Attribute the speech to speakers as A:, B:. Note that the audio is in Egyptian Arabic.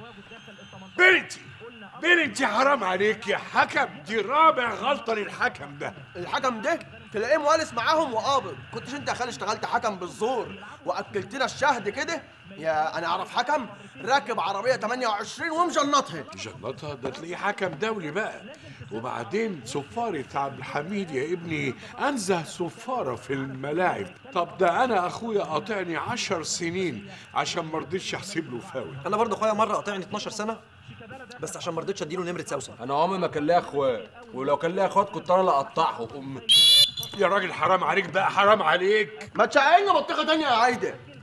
A: بنتي بنتي حرام عليك يا حكم دي رابع غلطه للحكم ده
B: الحكم ده تلاقيه مؤلس معاهم وقابض كنتش انت يا خالي اشتغلت حكم بالزور واكلتنا الشهد كده يا انا اعرف حكم راكب عربيه 28 ومجنطها
A: جنطها ده تلاقيه حكم دولي بقى وبعدين صفارة عبد الحميد يا ابني انزه صفارة في الملاعب طب ده انا اخويا قاطعني عشر سنين عشان ما رضيتش احسب له فاول
C: انا برضه اخويا مره قاطعني 12 سنه بس عشان ما رضيتش اديله نمره سوسن
D: انا عمري ما كان ليا اخوات ولو كان ليا اخوات كنت انا اللي اقطعهم
A: يا راجل حرام عليك بقى حرام عليك
B: ما تشقينا بطيخه تانية يا عايده